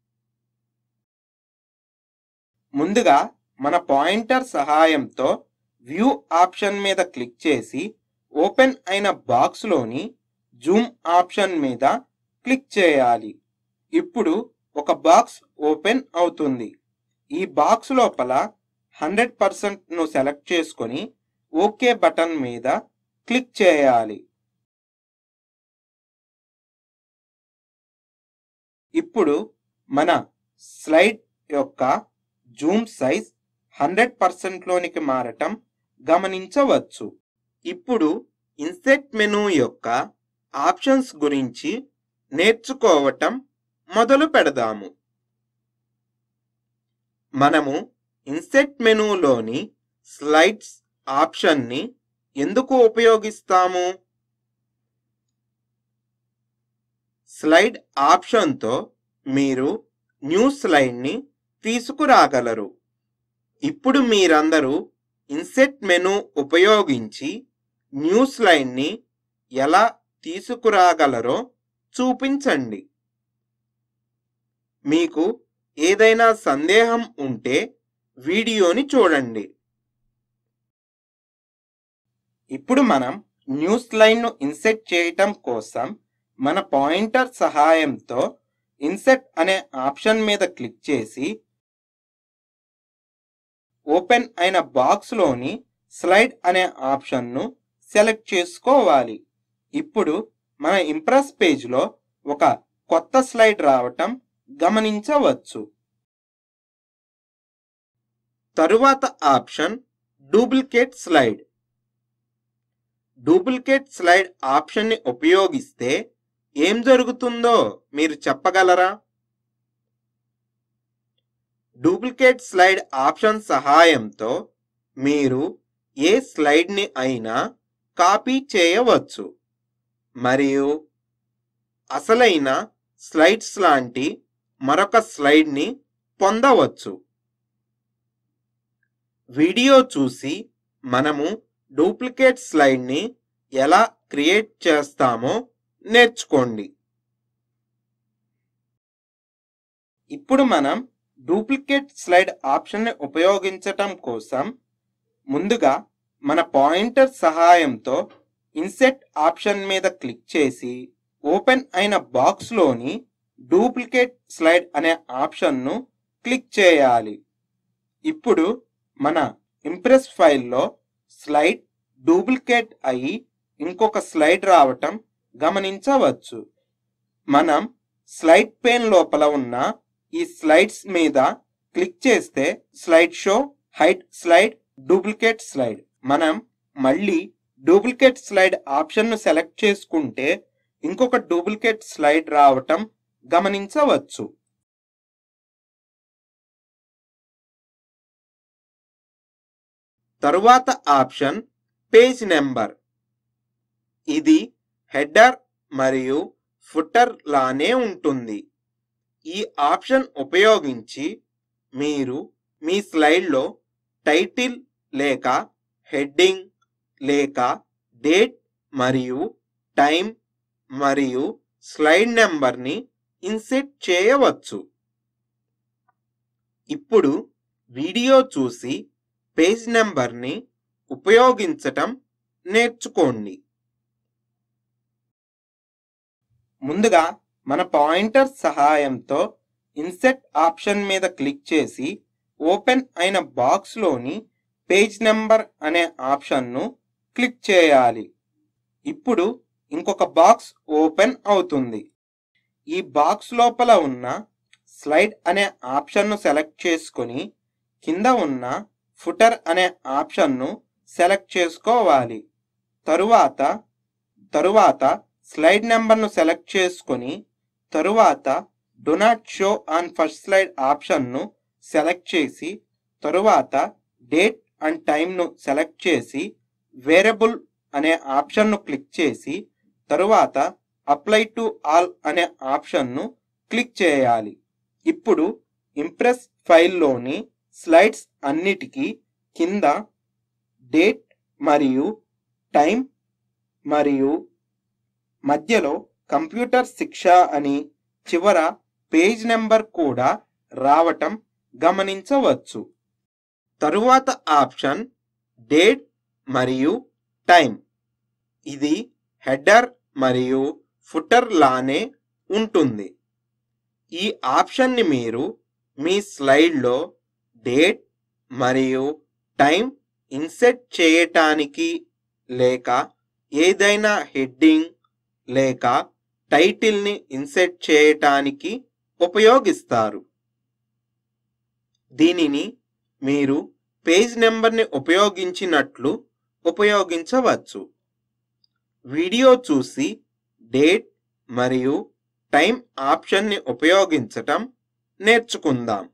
ముందుగా మన పాయింటర్ సహాయంతో వ్యూ ఆప్షన్ మీద క్లిక్ చేసి ఓపెన్ అయిన బాక్స్లోని జూమ్ ఆప్షన్ మీద క్లిక్ చేయాలి ఇప్పుడు ఒక బాక్స్ ఓపెన్ అవుతుంది ఈ బాక్స్ లోపల హండ్రెడ్ పర్సెంట్ను సెలెక్ట్ చేసుకొని ఓకే బటన్ మీద క్లిక్ చేయాలి ఇప్పుడు మన స్లైడ్ యొక్క జూమ్ సైజ్ హండ్రెడ్ పర్సెంట్లోనికి మారటం గమనించవచ్చు ఇప్పుడు ఇన్సెట్ మెనూ యొక్క ఆప్షన్స్ గురించి నేర్చుకోవటం మొదలు పెడదాము మనము ఇన్సెట్ మెనూలోని స్లైడ్స్ ఆప్షన్ని ఎందుకు ఉపయోగిస్తాము స్లైడ్ ఆప్షన్తో మీరు న్యూ స్లైడ్ని తీసుకురాగలరు ఇప్పుడు మీరందరూ ఇన్సెట్ మెను ఉపయోగించి న్యూ స్లైడ్ని ఎలా తీసుకురాగలరో చూపించండి మీకు ఏదైనా సందేహం ఉంటే వీడియోని చూడండి ఇప్పుడు మనం న్యూస్ లైన్ను ఇన్సెట్ చేయటం కోసం మన పాయింటర్ సహాయంతో ఇన్సెట్ అనే ఆప్షన్ మీద క్లిక్ చేసి ఓపెన్ అయిన బాక్స్లోని స్లైడ్ అనే ఆప్షన్ను సెలెక్ట్ చేసుకోవాలి ఇప్పుడు మన ఇంప్రెస్ పేజ్లో ఒక కొత్త స్లైడ్ రావటం గమనించవచ్చు తరువాత option duplicate slide duplicate slide ఆప్షన్ని ఉపయోగిస్తే ఏం జరుగుతుందో మీరు చెప్పగలరా డూప్లికేట్ స్లైడ్ ఆప్షన్ సహాయంతో మీరు ఏ స్లైడ్ని అయినా కాపీ చేయవచ్చు మరియు అసలైన స్లైడ్స్ లాంటి మరొక స్లైడ్ని పొందవచ్చు వీడియో చూసి మనము డూప్లికేట్ స్లైడ్ని ఎలా క్రియేట్ చేస్తామో నేర్చుకోండి ఇప్పుడు మనం డూప్లికేట్ స్లైడ్ ఆప్షన్ని ఉపయోగించటం కోసం ముందుగా మన పాయింటర్ సహాయంతో ఇన్సెట్ ఆప్షన్ మీద క్లిక్ చేసి ఓపెన్ అయిన బాక్స్లోని డూప్లికేట్ స్లైడ్ అనే ఆప్షన్ను క్లిక్ చేయాలి ఇప్పుడు మన ఇంప్రెస్ ఫైల్లో స్లైడ్ డూప్లికేట్ అయి ఇంకొక స్లైడ్ రావటం గమనించవచ్చు మనం స్లైడ్ పేన్ లోపల ఉన్న ఈ స్లైడ్స్ మీద క్లిక్ చేస్తే slide show hide slide duplicate slide మనం మళ్ళీ డూప్లికేట్ స్లైడ్ ఆప్షన్ను సెలెక్ట్ చేసుకుంటే ఇంకొక డూప్లికేట్ స్లైడ్ రావటం గమనించవచ్చు తరువాత ఆప్షన్ పేజ్ నెంబర్ ఇది హెడర్ మరియు ఫుటర్ లానే ఉంటుంది ఈ ఆప్షన్ ఉపయోగించి మీరు మీ స్లైడ్లో టైటిల్ లేక హెడ్డింగ్ లేక డేట్ మరియు టైం మరియు స్లైడ్ నెంబర్ని ఇన్సెట్ చేయవచ్చు ఇప్పుడు వీడియో చూసి పేజ్ నెంబర్ని ఉపయోగించటం నేర్చుకోండి ముందుగా మన పాయింటర్ సహాయంతో ఇన్సెట్ ఆప్షన్ మీద క్లిక్ చేసి ఓపెన్ అయిన బాక్స్లోని పేజ్ నెంబర్ అనే ఆప్షన్ను క్లిక్ చేయాలి ఇప్పుడు ఇంకొక బాక్స్ ఓపెన్ అవుతుంది ఈ బాక్స్ లోపల ఉన్న స్లైడ్ అనే ఆప్షన్ను సెలెక్ట్ చేసుకొని కింద ఉన్న ఫుటర్ అనే ఆప్షన్ను సెలెక్ట్ చేసుకోవాలి తరువాత తరువాత స్లైడ్ నెంబర్ను సెలెక్ట్ చేసుకొని తరువాత do not show on first slide ఆప్షన్ను సెలెక్ట్ చేసి తరువాత డేట్ అండ్ టైంను సెలెక్ట్ చేసి వేరియబుల్ అనే ఆప్షన్ను క్లిక్ చేసి తరువాత అప్లై టు ఆల్ అనే ఆప్షన్ను క్లిక్ చేయాలి ఇప్పుడు ఇంప్రెస్ ఫైల్లోని స్లైడ్స్ అన్నిటికీ కింద డేట్ మరియు టైం మరియు మధ్యలో కంప్యూటర్ శిక్ష అని చివర పేజ్ నెంబర్ కూడా రావటం గమనించవచ్చు తరువాత ఆప్షన్ డేట్ మరియు టైం ఇది హెడర్ మరియు ఫుటర్ లానే ఉంటుంది ఈ ఆప్షన్ని మీరు మీ స్లైడ్లో డేట్ మరియు టైం ఇన్సెట్ చేయటానికి లేక ఏదైనా హెడ్డింగ్ లేక టైటిల్ని ఇన్సెట్ చేయటానికి ఉపయోగిస్తారు దీనిని మీరు పేజ్ నెంబర్ని ఉపయోగించినట్లు ఉపయోగించవచ్చు వీడియో చూసి డేట్ మరియు టైం ఆప్షన్ని ఉపయోగించటం నేర్చుకుందాం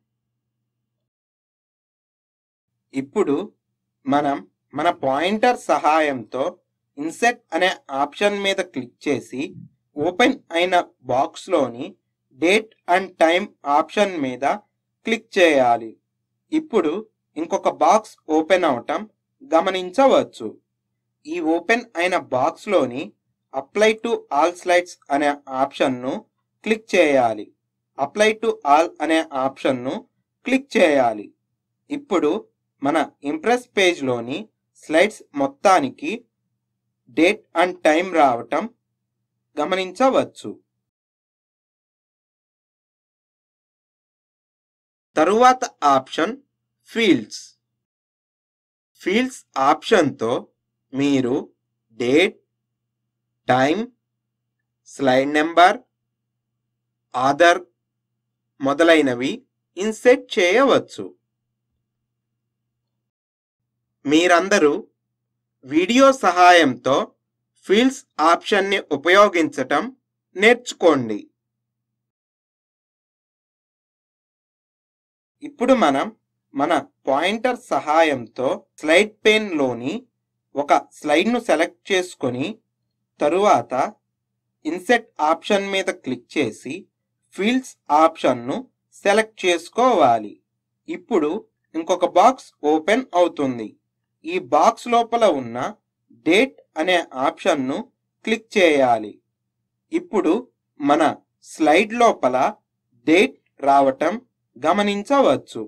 ఇప్పుడు మనం మన పాయింటర్ సహాయంతో ఇన్సెట్ అనే ఆప్షన్ మీద క్లిక్ చేసి ఓపెన్ అయిన బాక్స్లోని డేట్ అండ్ టైం ఆప్షన్ మీద క్లిక్ చేయాలి ఇప్పుడు ఇంకొక బాక్స్ ఓపెన్ అవటం గమనించవచ్చు ఈ ఓపెన్ అయిన బాక్స్లోని అప్లై టు ఆల్ స్లైడ్స్ అనే ఆప్షన్ను క్లిక్ చేయాలి అప్లై టు ఆల్ అనే ఆప్షన్ను క్లిక్ చేయాలి ఇప్పుడు మన ఇంప్రెస్ పేజ్లోని స్లైడ్స్ మొత్తానికి డేట్ అండ్ టైం రావటం గమనించవచ్చు తరువాత ఆప్షన్ ఫీల్డ్స్ ఫీల్డ్స్ ఆప్షన్తో మీరు date time slide number author మొదలైనవి ఇన్సెట్ చేయవచ్చు మీరందరూ వీడియో సహాయంతో ఫీల్డ్స్ ఆప్షన్ని ఉపయోగించటం నేర్చుకోండి ఇప్పుడు మనం మన పాయింటర్ సహాయంతో స్లైడ్ లోని ఒక స్లైడ్ను సెలెక్ట్ చేసుకొని తరువాత ఇన్సెట్ ఆప్షన్ మీద క్లిక్ చేసి ఫీల్డ్స్ ఆప్షన్ను సెలెక్ట్ చేసుకోవాలి ఇప్పుడు ఇంకొక బాక్స్ ఓపెన్ అవుతుంది ఈ బాక్స్ లోపల ఉన్న డేట్ అనే ఆప్షన్ను క్లిక్ చేయాలి ఇప్పుడు మన స్లైడ్ లోపల డేట్ రావటం గమనించవచ్చు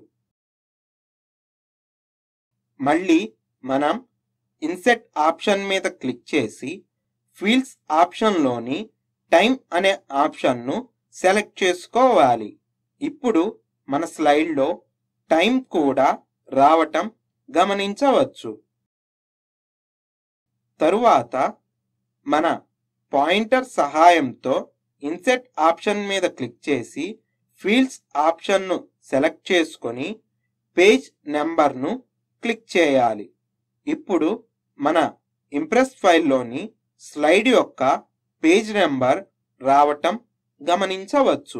మళ్ళీ మనం ఇన్సెట్ ఆప్షన్ మీద క్లిక్ చేసి ఫీల్డ్స్ ఆప్షన్లోని టైం అనే ఆప్షన్ను సెలెక్ట్ చేసుకోవాలి ఇప్పుడు మన స్లైడ్లో టైం కూడా రావటం గమనించవచ్చు తరువాత మన పాయింటర్ సహాయంతో ఇన్సెట్ ఆప్షన్ మీద క్లిక్ చేసి ఫీల్డ్స్ ఆప్షన్ను సెలెక్ట్ చేసుకొని పేజ్ నెంబర్ను క్లిక్ చేయాలి ఇప్పుడు మన ఇంప్రెస్ ఫైల్లోని స్లైడ్ యొక్క పేజ్ నెంబర్ రావటం గమనించవచ్చు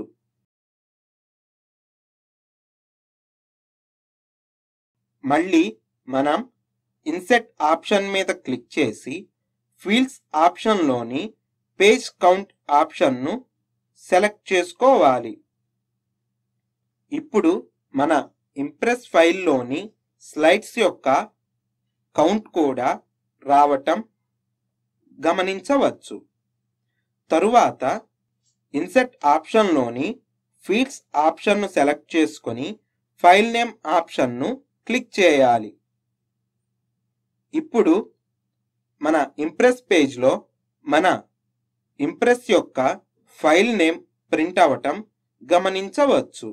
మళ్ళీ మనం ఇన్సెట్ ఆప్షన్ మీద క్లిక్ చేసి ఫీల్డ్స్ ఆప్షన్లోని పేజ్ కౌంట్ ఆప్షన్ను సెలెక్ట్ చేసుకోవాలి ఇప్పుడు మన ఇంప్రెస్ ఫైల్లోని స్లైడ్స్ యొక్క కౌంట్ కూడా రావటం గమనించవచ్చు తరువాత ఇన్సెట్ ఆప్షన్లోని ఫీల్డ్స్ ఆప్షన్ను సెలెక్ట్ చేసుకొని ఫైల్ నేమ్ ఆప్షన్ను క్లిక్ చేయాలి ఇప్పుడు మన ఇంప్రెస్ పేజ్లో మన ఇంప్రెస్ యొక్క ఫైల్ నేమ్ ప్రింట్ అవటం గమనించవచ్చు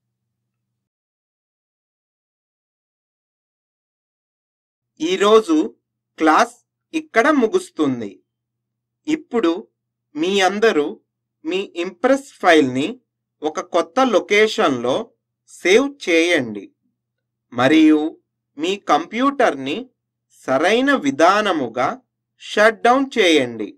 ఈరోజు క్లాస్ ఇక్కడ ముగుస్తుంది ఇప్పుడు మీ అందరూ మీ ఇంప్రెస్ ఫైల్ని ఒక కొత్త లొకేషన్లో సేవ్ చేయండి మరియు మీ కంప్యూటర్ని సరైన విధానముగా షట్ డౌన్ చేయండి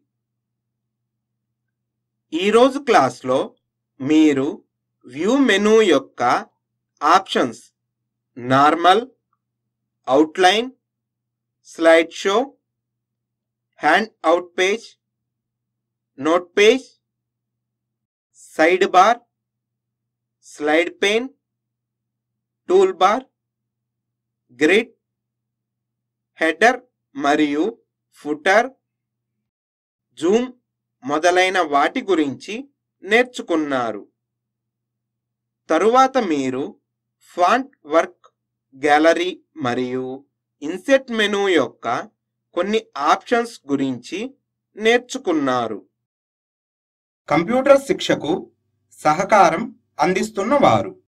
ఈరోజు క్లాస్లో మీరు వ్యూ మెనూ యొక్క options normal outline slide show handout page note page side bar slide pane tool bar grid header మరియు ఫుటర్ జూమ్ మొదలైన వాటి గురించి నేర్చుకున్నారు తరువాత మీరు ఫాంట్ వర్క్ గ్యాలరీ మరియు ఇన్సెట్ మెనూ యొక్క కొన్ని ఆప్షన్స్ గురించి నేర్చుకున్నారు కంప్యూటర్ శిక్షకు సహకారం అందిస్తున్నవారు